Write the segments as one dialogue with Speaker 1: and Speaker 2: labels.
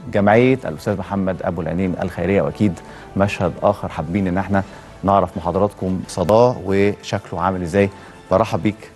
Speaker 1: جمعيه الاستاذ محمد ابو العينين الخيريه واكيد مشهد اخر حابين ان احنا نعرف من حضراتكم صداه وشكله عامل ازاي برحب بيك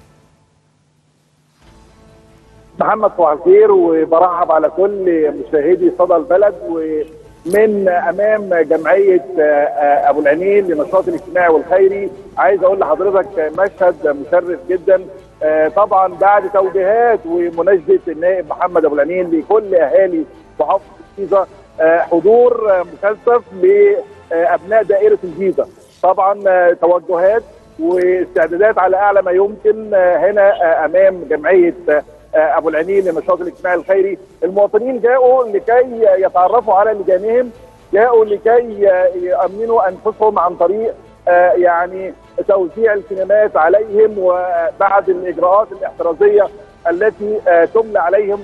Speaker 2: محمد صباح الخير وبرحب على كل مشاهدي صدى البلد ومن امام جمعيه ابو العينين للنشاط الاجتماعي والخيري عايز اقول لحضرتك مشهد مشرف جدا طبعا بعد توجيهات ومناشده النائب محمد ابو العينين لكل اهالي محافظه الجيزه حضور مكثف لابناء دائره الجيزه طبعا توجهات واستعدادات على اعلى ما يمكن هنا امام جمعيه ابو العينين للنشاط الاجتماعي الخيري المواطنين جاءوا لكي يتعرفوا على لجانهم جاءوا لكي يامنوا انفسهم عن طريق يعني توزيع الكمامات عليهم وبعد الاجراءات الاحترازيه التي تملى عليهم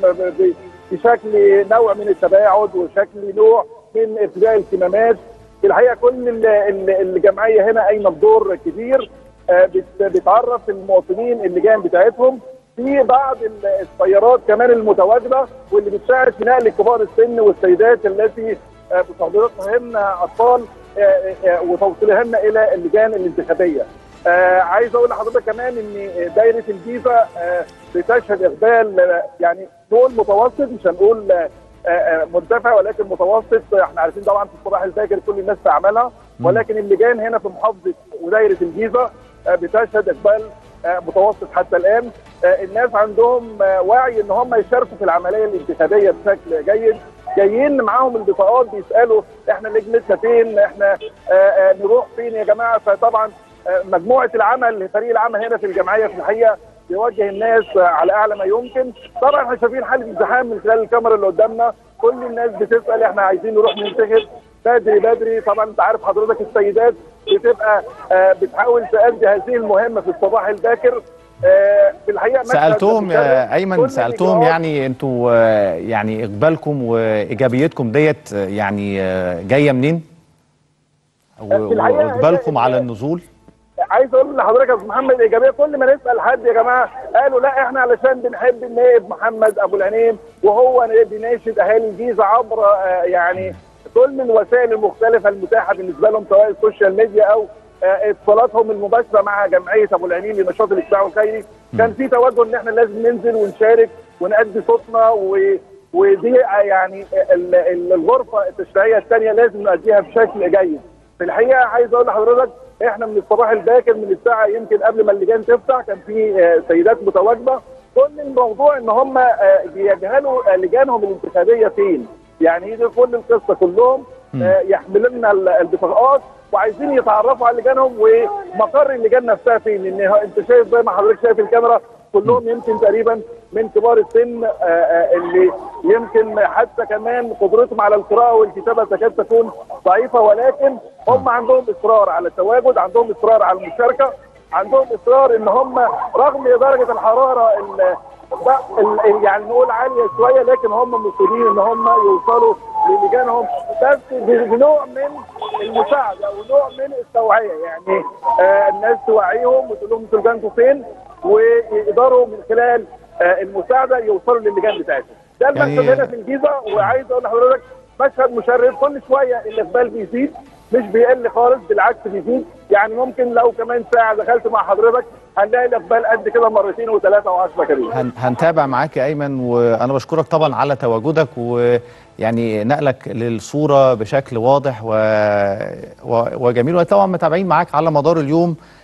Speaker 2: بشكل نوع من التباعد وشكل نوع من ارتداء الكمامات في الحقيقه كل الجمعيه هنا قايمه بدور كبير بتعرف المواطنين اللجان بتاعتهم في بعض السيارات كمان المتواجده واللي بتساعد في نقل كبار السن والسيدات التي بتحضيراتهن اطفال وتوصيلهن الى اللجان الانتخابيه. عايز اقول لحضرتك كمان ان دايره الجيزه بتشهد اقبال يعني نقول متوسط مش هنقول مرتفع ولكن متوسط احنا عارفين طبعا في الصباح الباكر كل الناس تعملها ولكن اللجان هنا في محافظه ودايره الجيزه بتشهد اقبال متوسط حتى الان الناس عندهم وعي ان هم يشاركوا في العمليه الانتخابيه بشكل جيد جايين معاهم البطاقات بيسالوا احنا لجنتنا فين احنا نروح فين يا جماعه فطبعا مجموعه العمل فريق العمل هنا في الجمعيه في الحقيقه بيوجه الناس على اعلى ما يمكن طبعا احنا شايفين حاله ازدحام من خلال الكاميرا اللي قدامنا كل الناس بتسال احنا عايزين نروح ننتخب بدري بدري طبعا انت عارف حضرتك السيدات بتبقى بتحاول تؤدي هذه المهمه في الصباح الباكر
Speaker 1: في الحقيقه سالتهم يا ايمن سالتهم يعني انتوا يعني اقبالكم وايجابيتكم ديت يعني جايه منين؟ واقبالكم على النزول؟
Speaker 2: عايز اقول لحضرتك يا استاذ محمد ايجابيه كل ما نسال حد يا جماعه قالوا لا احنا علشان بنحب النائب محمد ابو العينين وهو بيناشد اهالي الجيزه عبر يعني كل الوسائل المختلفه المتاحه بالنسبه لهم سواء السوشيال ميديا او اتصالاتهم المباشره مع جمعيه ابو العينين للنشاط الاجتماعي والخيري كان في توجه ان احنا لازم ننزل ونشارك ونأدي صوتنا و... ودي يعني الغرفه التشريعيه الثانيه لازم نأديها بشكل جيد. في الحقيقه عايز اقول لحضرتك احنا من الصباح الباكر من الساعه يمكن قبل ما اللجان تفتح كان في سيدات متواجده كل الموضوع ان هم بيجهلوا لجانهم الانتخابيه فين يعني هي كل القصه كلهم يحملوا لنا البطاقات وعايزين يتعرفوا على لجانهم ومقر اللجان نفسها فين لان انت شايف زي ما حضرتك شايف الكاميرا كلهم يمكن تقريبا من كبار السن اللي يمكن حتى كمان قدرتهم على القراءه والكتابه تكاد تكون ضعيفه ولكن هم عندهم اصرار على التواجد عندهم اصرار على المشاركه عندهم اصرار ان هم رغم درجه الحراره يعني نقول عاليه شويه لكن هم مصرين ان هم يوصلوا للجانهم بس بنوع من المساعده ونوع من التوعيه يعني آه الناس توعيهم وتقول لهم انتوا لجانكم فين ويقدروا من خلال آه المساعده يوصلوا للجان بتاعتهم ده المشهد يعني هنا في الجيزه وعايز اقول لحضرتك مشهد مشرف كل شويه الاقبال بيزيد مش بيقل خالص بالعكس بيزيد يعني ممكن لو كمان ساعه دخلت مع حضرتك هنلاقي الاقبال قد كده مرتين وثلاثه وعشره كريم
Speaker 1: هن هنتابع معاك يا ايمن وانا بشكرك طبعا على تواجدك ويعني نقلك للصوره بشكل واضح و... و... وجميل وطبعا متابعين معاك على مدار اليوم